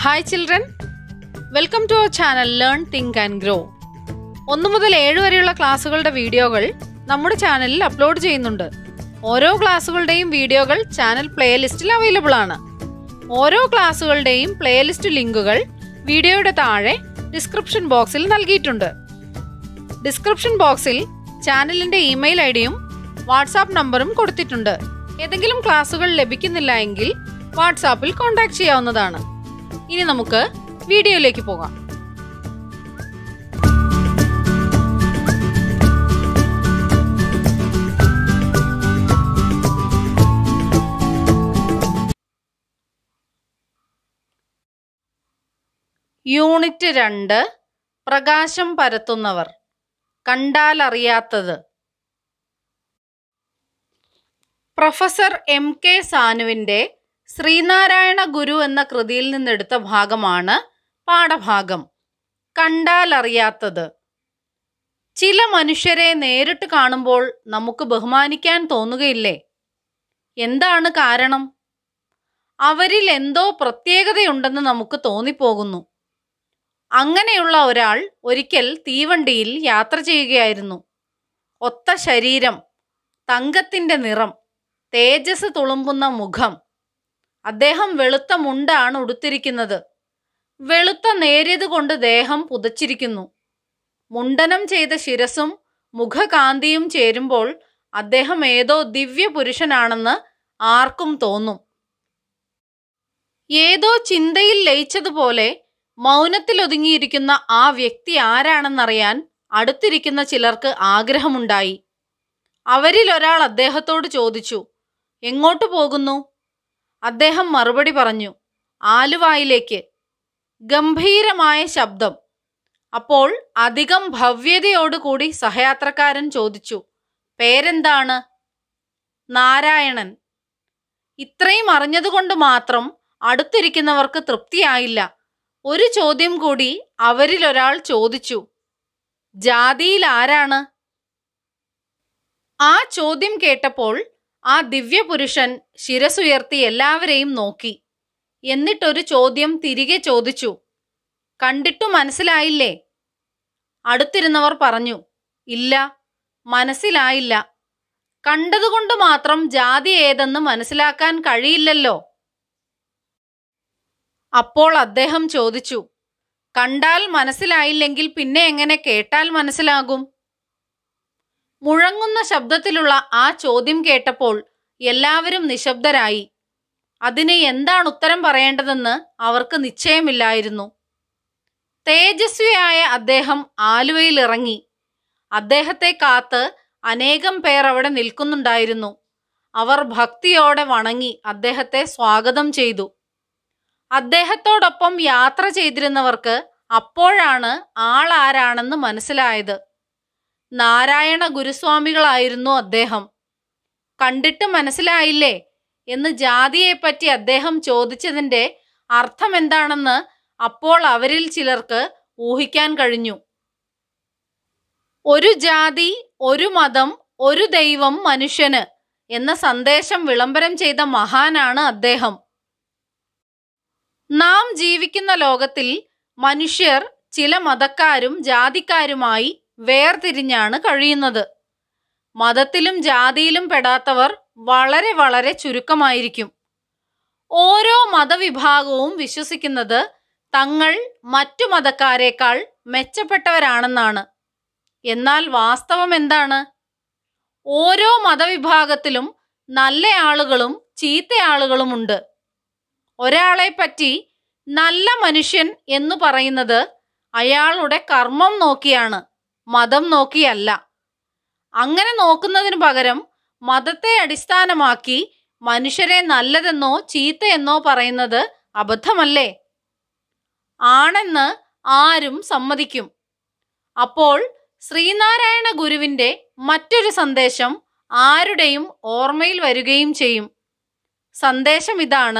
hi children welcome to our channel learn think and grow ഒന്ന് മുതൽ ഏഴ് വരെയുള്ള ക്ലാസ്സുകളുടെ വീഡിയോകൾ നമ്മുടെ ചാനലിൽ അപ്ലോഡ് ചെയ്യുന്നുണ്ട് ഓരോ ക്ലാസ്സുകളുടെയും വീഡിയോകൾ ചാനൽ പ്ലേലിസ്റ്റിൽ അവൈലബിൾ ആണ് ഓരോ ക്ലാസ്സുകളുടെയും പ്ലേലിസ്റ്റ് ലിങ്കുകൾ വീഡിയോയുടെ താഴെ ഡിസ്ക്രിപ്ഷൻ ബോക്സിൽ നൽകിയിട്ടുണ്ട് ഡിസ്ക്രിപ്ഷൻ ബോക്സിൽ ചാനലിന്റെ ഇമെയിൽ ഐ ഡിയും വാട്സാപ്പ് നമ്പറും കൊടുത്തിട്ടുണ്ട് ഏതെങ്കിലും ക്ലാസ്സുകൾ ലഭിക്കുന്നില്ല എങ്കിൽ വാട്സാപ്പിൽ കോൺടാക്ട് ചെയ്യാവുന്നതാണ് ഇനി നമുക്ക് വീഡിയോയിലേക്ക് പോകാം യൂണിറ്റ് രണ്ട് പ്രകാശം പരത്തുന്നവർ കണ്ടാലറിയാത്തത് പ്രൊഫസർ എം കെ സാനുവിൻ്റെ ശ്രീനാരായണ ഗുരു എന്ന കൃതിയിൽ നിന്നെടുത്ത ഭാഗമാണ് പാഠഭാഗം കണ്ടാലറിയാത്തത് ചില മനുഷ്യരെ നേരിട്ട് കാണുമ്പോൾ നമുക്ക് ബഹുമാനിക്കാൻ തോന്നുകയില്ലേ എന്താണ് കാരണം അവരിൽ എന്തോ പ്രത്യേകതയുണ്ടെന്ന് നമുക്ക് തോന്നിപ്പോകുന്നു അങ്ങനെയുള്ള ഒരാൾ ഒരിക്കൽ തീവണ്ടിയിൽ യാത്ര ചെയ്യുകയായിരുന്നു ഒത്ത ശരീരം തങ്കത്തിൻ്റെ നിറം തേജസ് തുളുമ്പുന്ന മുഖം അദ്ദേഹം വെളുത്ത മുണ്ടാണ് ഉടുത്തിരിക്കുന്നത് വെളുത്ത നേരിയത് കൊണ്ട് ദേഹം പുതച്ചിരിക്കുന്നു മുണ്ടനം ചെയ്ത ശിരസും മുഖകാന്തിയും ചേരുമ്പോൾ അദ്ദേഹം ഏതോ ദിവ്യ പുരുഷനാണെന്ന് ആർക്കും തോന്നും ഏതോ ചിന്തയിൽ ലയിച്ചതുപോലെ മൗനത്തിലൊതുങ്ങിയിരിക്കുന്ന ആ വ്യക്തി ആരാണെന്നറിയാൻ അടുത്തിരിക്കുന്ന ചിലർക്ക് ആഗ്രഹമുണ്ടായി അവരിൽ ഒരാൾ അദ്ദേഹത്തോട് ചോദിച്ചു എങ്ങോട്ട് പോകുന്നു അദ്ദേഹം മറുപടി പറഞ്ഞു ആലുവായിലേക്ക് ഗംഭീരമായ ശബ്ദം അപ്പോൾ അധികം ഭവ്യതയോടുകൂടി സഹയാത്രക്കാരൻ ചോദിച്ചു പേരെന്താണ് നാരായണൻ ഇത്രയും അറിഞ്ഞതുകൊണ്ട് മാത്രം അടുത്തിരിക്കുന്നവർക്ക് തൃപ്തിയായില്ല ഒരു ചോദ്യം കൂടി അവരിൽ ഒരാൾ ചോദിച്ചു ജാതിയിൽ ആരാണ് ആ ചോദ്യം കേട്ടപ്പോൾ ആ ദിവ്യപുരുഷൻ ശിരസുയർത്തി എല്ലാവരെയും നോക്കി എന്നിട്ടൊരു ചോദ്യം തിരികെ ചോദിച്ചു കണ്ടിട്ടു മനസ്സിലായില്ലേ അടുത്തിരുന്നവർ പറഞ്ഞു ഇല്ല മനസ്സിലായില്ല കണ്ടതുകൊണ്ട് മാത്രം ജാതി ഏതെന്ന് മനസ്സിലാക്കാൻ കഴിയില്ലല്ലോ അപ്പോൾ അദ്ദേഹം ചോദിച്ചു കണ്ടാൽ മനസ്സിലായില്ലെങ്കിൽ പിന്നെ എങ്ങനെ കേട്ടാൽ മനസ്സിലാകും മുഴങ്ങുന്ന ശബ്ദത്തിലുള്ള ആ ചോദ്യം കേട്ടപ്പോൾ എല്ലാവരും നിശബ്ദരായി അതിന് എന്താണ് ഉത്തരം പറയേണ്ടതെന്ന് അവർക്ക് നിശ്ചയമില്ലായിരുന്നു തേജസ്വിയായ അദ്ദേഹം ആലുവയിൽ ഇറങ്ങി അദ്ദേഹത്തെ കാത്ത് അനേകം പേർ അവിടെ നിൽക്കുന്നുണ്ടായിരുന്നു അവർ ഭക്തിയോടെ വണങ്ങി അദ്ദേഹത്തെ സ്വാഗതം ചെയ്തു അദ്ദേഹത്തോടൊപ്പം യാത്ര ചെയ്തിരുന്നവർക്ക് അപ്പോഴാണ് ആളാരാണെന്ന് മനസ്സിലായത് നാരായണ ഗുരുസ്വാമികളായിരുന്നു അദ്ദേഹം കണ്ടിട്ട് മനസ്സിലായില്ലേ എന്ന് ജാതിയെപ്പറ്റി അദ്ദേഹം ചോദിച്ചതിൻ്റെ അർത്ഥം എന്താണെന്ന് അപ്പോൾ അവരിൽ ചിലർക്ക് ഊഹിക്കാൻ കഴിഞ്ഞു ഒരു ജാതി ഒരു മതം ഒരു ദൈവം മനുഷ്യന് എന്ന സന്ദേശം വിളംബരം ചെയ്ത മഹാനാണ് അദ്ദേഹം നാം ജീവിക്കുന്ന ലോകത്തിൽ മനുഷ്യർ ചില മതക്കാരും ജാതിക്കാരുമായി വേർതിരിഞ്ഞാണ് കഴിയുന്നത് മതത്തിലും ജാതിയിലും പെടാത്തവർ വളരെ വളരെ ചുരുക്കമായിരിക്കും ഓരോ മതവിഭാഗവും വിശ്വസിക്കുന്നത് തങ്ങൾ മറ്റു മതക്കാരേക്കാൾ മെച്ചപ്പെട്ടവരാണെന്നാണ് എന്നാൽ വാസ്തവം എന്താണ് ഓരോ മതവിഭാഗത്തിലും നല്ല ആളുകളും ചീത്ത ആളുകളുമുണ്ട് ഒരാളെ പറ്റി നല്ല മനുഷ്യൻ എന്ന് പറയുന്നത് അയാളുടെ കർമ്മം നോക്കിയാണ് മതം നോക്കിയല്ല അങ്ങനെ നോക്കുന്നതിന് പകരം മതത്തെ അടിസ്ഥാനമാക്കി മനുഷ്യരെ നല്ലതെന്നോ ചീത്തയെന്നോ പറയുന്നത് അബദ്ധമല്ലേ ആണെന്ന് ആരും സമ്മതിക്കും അപ്പോൾ ശ്രീനാരായണ ഗുരുവിൻ്റെ മറ്റൊരു സന്ദേശം ആരുടെയും ഓർമ്മയിൽ വരികയും ചെയ്യും സന്ദേശം ഇതാണ്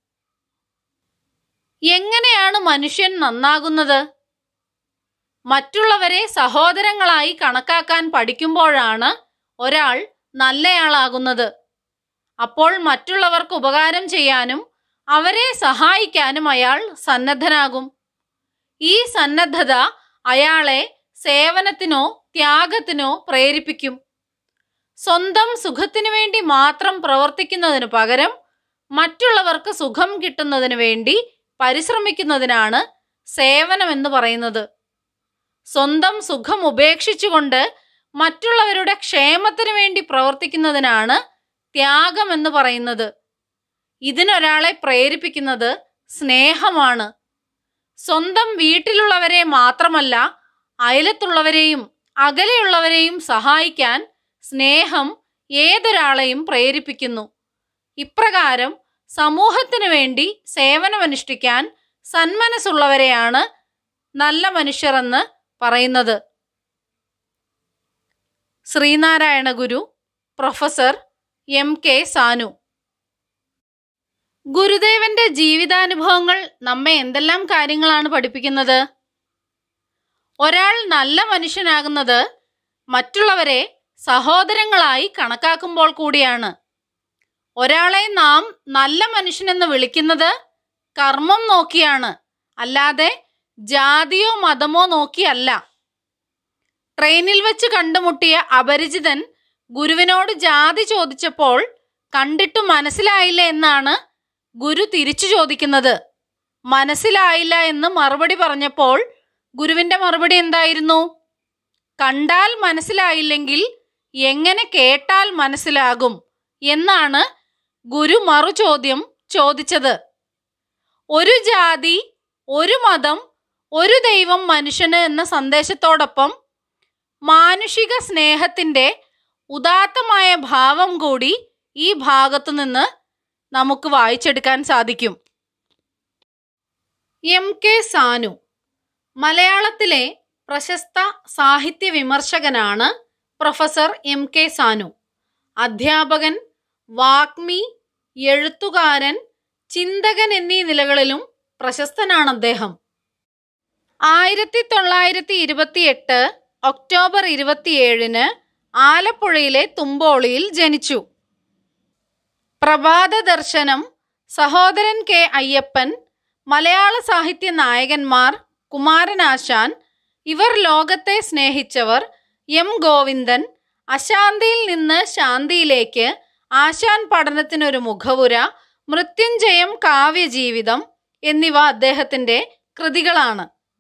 എങ്ങനെയാണ് മനുഷ്യൻ നന്നാകുന്നത് മറ്റുള്ളവരെ സഹോദരങ്ങളായി കണക്കാക്കാൻ പഠിക്കുമ്പോഴാണ് ഒരാൾ നല്ലയാളാകുന്നത് അപ്പോൾ മറ്റുള്ളവർക്ക് ഉപകാരം ചെയ്യാനും അവരെ സഹായിക്കാനും അയാൾ സന്നദ്ധനാകും ഈ സന്നദ്ധത അയാളെ സേവനത്തിനോ ത്യാഗത്തിനോ പ്രേരിപ്പിക്കും സ്വന്തം സുഖത്തിനു വേണ്ടി മാത്രം പ്രവർത്തിക്കുന്നതിനു പകരം മറ്റുള്ളവർക്ക് സുഖം കിട്ടുന്നതിന് വേണ്ടി പരിശ്രമിക്കുന്നതിനാണ് സേവനം എന്ന് പറയുന്നത് സ്വന്തം സുഖം ഉപേക്ഷിച്ചുകൊണ്ട് മറ്റുള്ളവരുടെ ക്ഷേമത്തിനു വേണ്ടി പ്രവർത്തിക്കുന്നതിനാണ് ത്യാഗം എന്ന് പറയുന്നത് ഇതിനൊരാളെ പ്രേരിപ്പിക്കുന്നത് സ്നേഹമാണ് സ്വന്തം വീട്ടിലുള്ളവരെ മാത്രമല്ല അയലത്തുള്ളവരെയും അകലെയുള്ളവരെയും സഹായിക്കാൻ സ്നേഹം ഏതൊരാളെയും പ്രേരിപ്പിക്കുന്നു ഇപ്രകാരം സമൂഹത്തിനു വേണ്ടി സേവനമനുഷ്ഠിക്കാൻ സന്മനസ്സുള്ളവരെയാണ് നല്ല മനുഷ്യരെന്ന് പറയുന്നത് ശ്രീനാരായണ ഗുരു പ്രൊഫസർ എം കെ സാനു ഗുരുദേവന്റെ ജീവിതാനുഭവങ്ങൾ നമ്മെ എന്തെല്ലാം കാര്യങ്ങളാണ് പഠിപ്പിക്കുന്നത് ഒരാൾ നല്ല മനുഷ്യനാകുന്നത് മറ്റുള്ളവരെ സഹോദരങ്ങളായി കണക്കാക്കുമ്പോൾ കൂടിയാണ് ഒരാളെ നാം നല്ല മനുഷ്യനെന്ന് വിളിക്കുന്നത് കർമ്മം നോക്കിയാണ് അല്ലാതെ ജാതിയോ മതമോ നോക്കിയല്ല ട്രെയിനിൽ വെച്ച് കണ്ടുമുട്ടിയ അപരിചിതൻ ഗുരുവിനോട് ജാതി ചോദിച്ചപ്പോൾ കണ്ടിട്ടു മനസ്സിലായില്ല എന്നാണ് ഗുരു തിരിച്ചു ചോദിക്കുന്നത് മനസ്സിലായില്ല എന്ന് മറുപടി പറഞ്ഞപ്പോൾ ഗുരുവിന്റെ മറുപടി എന്തായിരുന്നു കണ്ടാൽ മനസ്സിലായില്ലെങ്കിൽ എങ്ങനെ കേട്ടാൽ മനസ്സിലാകും എന്നാണ് ഗുരു മറു ചോദ്യം ചോദിച്ചത് ഒരു ജാതി ഒരു മതം ഒരു ദൈവം മനുഷ്യന് എന്ന സന്ദേശത്തോടൊപ്പം മാനുഷിക സ്നേഹത്തിന്റെ ഉദാത്തമായ ഭാവം കൂടി ഈ ഭാഗത്തു നിന്ന് നമുക്ക് വായിച്ചെടുക്കാൻ സാധിക്കും എം കെ സാനു മലയാളത്തിലെ പ്രശസ്ത സാഹിത്യ വിമർശകനാണ് പ്രൊഫസർ എം കെ സാനു അധ്യാപകൻ വാഗ്മി എഴുത്തുകാരൻ ചിന്തകൻ എന്നീ നിലകളിലും പ്രശസ്തനാണ് അദ്ദേഹം ആയിരത്തി തൊള്ളായിരത്തി ഇരുപത്തിയെട്ട് ഒക്ടോബർ ഇരുപത്തിയേഴിന് ആലപ്പുഴയിലെ തുമ്പോളിയിൽ ജനിച്ചു പ്രഭാത ദർശനം സഹോദരൻ കെ അയ്യപ്പൻ മലയാള സാഹിത്യ നായകന്മാർ കുമാരനാശാൻ ഇവർ ലോകത്തെ സ്നേഹിച്ചവർ എം ഗോവിന്ദൻ അശാന്തിയിൽ നിന്ന് ശാന്തിയിലേക്ക് ആശാൻ പഠനത്തിനൊരു മുഖവുര മൃത്യുഞ്ജയം കാവ്യജീവിതം എന്നിവ അദ്ദേഹത്തിന്റെ കൃതികളാണ്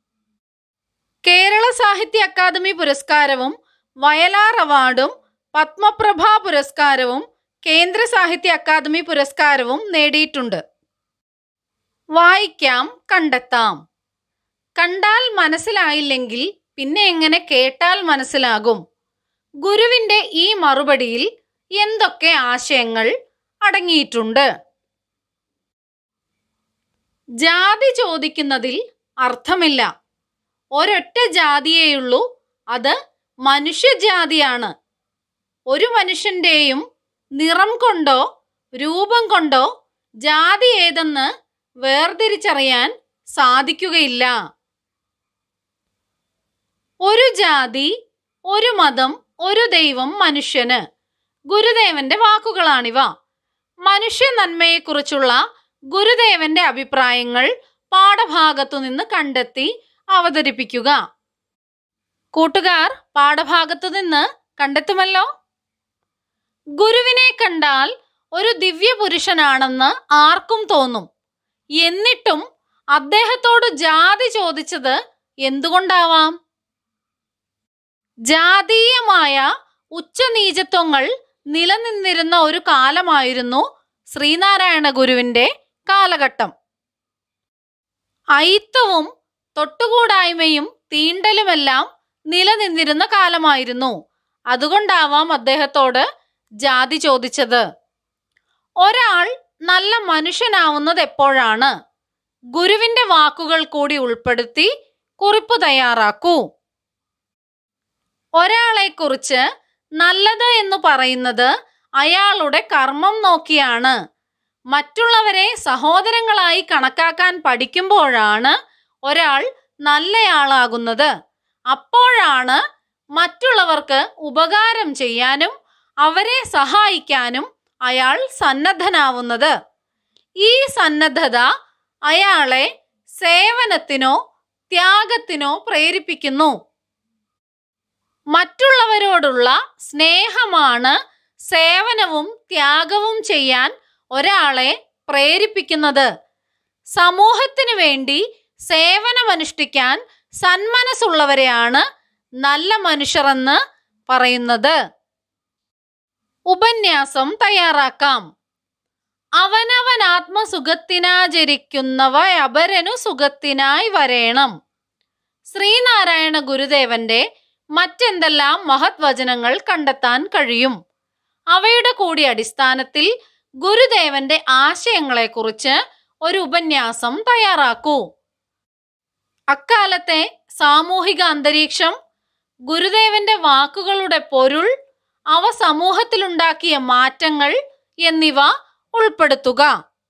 കേരള സാഹിത്യ അക്കാദമി പുരസ്കാരവും വയലാർ അവാർഡും പത്മപ്രഭ പുരസ്കാരവും കേന്ദ്ര സാഹിത്യ അക്കാദമി പുരസ്കാരവും നേടിയിട്ടുണ്ട് വായിക്കാം കണ്ടെത്താം കണ്ടാൽ മനസ്സിലായില്ലെങ്കിൽ പിന്നെ എങ്ങനെ കേട്ടാൽ മനസ്സിലാകും ഗുരുവിന്റെ ഈ മറുപടിയിൽ എന്തൊക്കെ ആശയങ്ങൾ അടങ്ങിയിട്ടുണ്ട് ജാതി ചോദിക്കുന്നതിൽ അർത്ഥമില്ല ഒരൊറ്റ ജാതിയേയുള്ളൂ അത് മനുഷ്യജാതിയാണ് ഒരു മനുഷ്യന്റെയും നിറം കൊണ്ടോ രൂപം കൊണ്ടോ ജാതി ഏതെന്ന് വേർതിരിച്ചറിയാൻ സാധിക്കുകയില്ല ഒരു ജാതി ഒരു മതം ഒരു ദൈവം മനുഷ്യന് ഗുരുദേവന്റെ വാക്കുകളാണിവ മനുഷ്യ നന്മയെക്കുറിച്ചുള്ള ഗുരുദേവന്റെ അഭിപ്രായങ്ങൾ പാഠഭാഗത്തു നിന്ന് കണ്ടെത്തി അവതരിപ്പിക്കുക കൂട്ടുകാർ പാഠഭാഗത്തു നിന്ന് കണ്ടെത്തുമല്ലോ ഗുരുവിനെ കണ്ടാൽ ഒരു ദിവ്യ പുരുഷനാണെന്ന് ആർക്കും തോന്നും എന്നിട്ടും അദ്ദേഹത്തോട് ജാതി ചോദിച്ചത് എന്തുകൊണ്ടാവാം ജാതീയമായ ഉച്ചനീചത്വങ്ങൾ നിലനിന്നിരുന്ന ഒരു കാലമായിരുന്നു ശ്രീനാരായണ ഗുരുവിന്റെ കാലഘട്ടം അയിത്തവും തൊട്ടുകൂടായ്മയും തീണ്ടലുമെല്ലാം നിലനിന്നിരുന്ന കാലമായിരുന്നു അതുകൊണ്ടാവാം അദ്ദേഹത്തോട് ജാതി ചോദിച്ചത് ഒരാൾ നല്ല മനുഷ്യനാവുന്നത് എപ്പോഴാണ് ഗുരുവിന്റെ വാക്കുകൾ കൂടി ഉൾപ്പെടുത്തി കുറിപ്പ് തയ്യാറാക്കൂ ഒരാളെക്കുറിച്ച് നല്ലത് എന്ന് പറയുന്നത് അയാളുടെ കർമ്മം നോക്കിയാണ് മറ്റുള്ളവരെ സഹോദരങ്ങളായി കണക്കാക്കാൻ പഠിക്കുമ്പോഴാണ് ഒരാൾ നല്ലയാളാകുന്നത് അപ്പോഴാണ് മറ്റുള്ളവർക്ക് ഉപകാരം ചെയ്യാനും അവരെ സഹായിക്കാനും അയാൾ സന്നദ്ധനാവുന്നത് ഈ സന്നദ്ധത അയാളെ സേവനത്തിനോ ത്യാഗത്തിനോ പ്രേരിപ്പിക്കുന്നു മറ്റുള്ളവരോടുള്ള സ്നേഹമാണ് സേവനവും ത്യാഗവും ചെയ്യാൻ ഒരാളെ പ്രേരിപ്പിക്കുന്നത് സമൂഹത്തിനു വേണ്ടി സേവനമനുഷ്ഠിക്കാൻ സന്മനസ്സുള്ളവരെയാണ് നല്ല മനുഷ്യരെന്ന് പറയുന്നത് ഉപന്യാസം തയ്യാറാക്കാം അവനവൻ ആത്മസുഖത്തിനാചരിക്കുന്നവ അപരനു സുഖത്തിനായി വരേണം ശ്രീനാരായണ ഗുരുദേവന്റെ മറ്റെന്തെല്ലാം മഹത് വചനങ്ങൾ കണ്ടെത്താൻ കഴിയും അവയുടെ കൂടി അടിസ്ഥാനത്തിൽ ഗുരുദേവന്റെ ആശയങ്ങളെക്കുറിച്ച് ഒരു ഉപന്യാസം തയ്യാറാക്കൂ അക്കാലത്തെ സാമൂഹിക അന്തരീക്ഷം ഗുരുദേവന്റെ വാക്കുകളുടെ പൊരുൾ അവ സമൂഹത്തിലുണ്ടാക്കിയ മാറ്റങ്ങൾ എന്നിവ ഉൾപ്പെടുത്തുക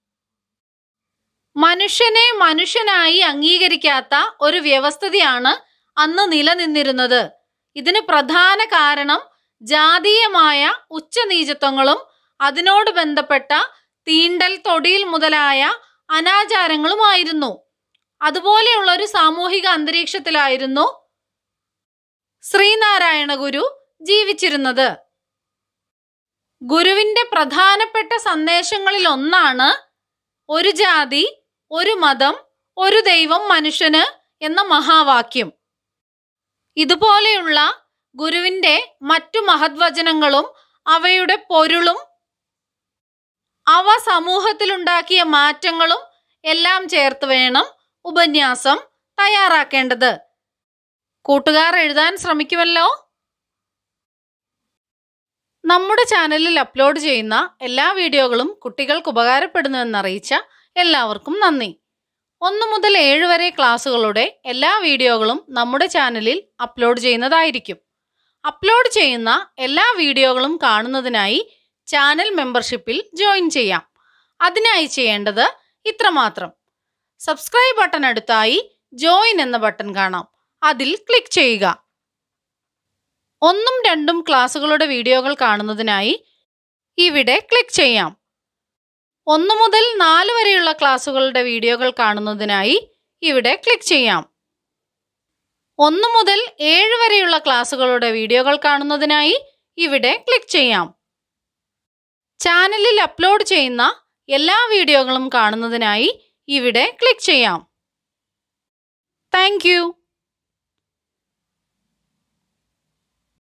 മനുഷ്യനെ മനുഷ്യനായി അംഗീകരിക്കാത്ത ഒരു വ്യവസ്ഥിതിയാണ് അന്ന് നിലനിന്നിരുന്നത് ഇതിന് പ്രധാന കാരണം ജാതീയമായ ഉച്ചനീചത്വങ്ങളും അതിനോട് ബന്ധപ്പെട്ട തീണ്ടൽ തൊടിയിൽ മുതലായ അനാചാരങ്ങളുമായിരുന്നു അതുപോലെയുള്ള ഒരു സാമൂഹിക അന്തരീക്ഷത്തിലായിരുന്നു ശ്രീനാരായണ ഗുരു ജീവിച്ചിരുന്നത് ഗുരുവിന്റെ പ്രധാനപ്പെട്ട സന്ദേശങ്ങളിൽ ഒന്നാണ് ഒരു ജാതി ഒരു മതം ഒരു ദൈവം മനുഷ്യന് എന്ന മഹാവാക്യം ഇതുപോലെയുള്ള ഗുരുവിന്റെ മറ്റു മഹത്വചനങ്ങളും അവയുടെ പൊരുളും അവ സമൂഹത്തിലുണ്ടാക്കിയ മാറ്റങ്ങളും എല്ലാം ചേർത്ത് വേണം ഉപന്യാസം തയ്യാറാക്കേണ്ടത് കൂട്ടുകാർ എഴുതാൻ ശ്രമിക്കുമല്ലോ നമ്മുടെ ചാനലിൽ അപ്ലോഡ് ചെയ്യുന്ന എല്ലാ വീഡിയോകളും കുട്ടികൾക്ക് ഉപകാരപ്പെടുന്നുവെന്നറിയിച്ച എല്ലാവർക്കും നന്ദി ഒന്ന് മുതൽ ഏഴ് വരെ ക്ലാസ്സുകളുടെ എല്ലാ വീഡിയോകളും നമ്മുടെ ചാനലിൽ അപ്ലോഡ് ചെയ്യുന്നതായിരിക്കും അപ്ലോഡ് ചെയ്യുന്ന എല്ലാ വീഡിയോകളും കാണുന്നതിനായി ചാനൽ മെമ്പർഷിപ്പിൽ ജോയിൻ ചെയ്യാം അതിനായി ചെയ്യേണ്ടത് ഇത്രമാത്രം സബ്സ്ക്രൈബ് ബട്ടൺ അടുത്തായി ജോയിൻ എന്ന ബട്ടൺ കാണാം അതിൽ ക്ലിക്ക് ചെയ്യുക ഒന്നും രണ്ടും ക്ലാസ്സുകളുടെ വീഡിയോകൾ കാണുന്നതിനായി ഇവിടെ ക്ലിക്ക് ചെയ്യാം ഒന്ന് മുതൽ നാല് വരെയുള്ള ക്ലാസ്സുകളുടെ വീഡിയോകൾ കാണുന്നതിനായി ഇവിടെ ക്ലിക്ക് ചെയ്യാം ഒന്ന് മുതൽ ഏഴ് വരെയുള്ള ക്ലാസ്സുകളുടെ വീഡിയോകൾ കാണുന്നതിനായി ഇവിടെ ക്ലിക്ക് ചെയ്യാം ചാനലിൽ അപ്ലോഡ് ചെയ്യുന്ന എല്ലാ വീഡിയോകളും കാണുന്നതിനായി ഇവിടെ ക്ലിക്ക് ചെയ്യാം താങ്ക്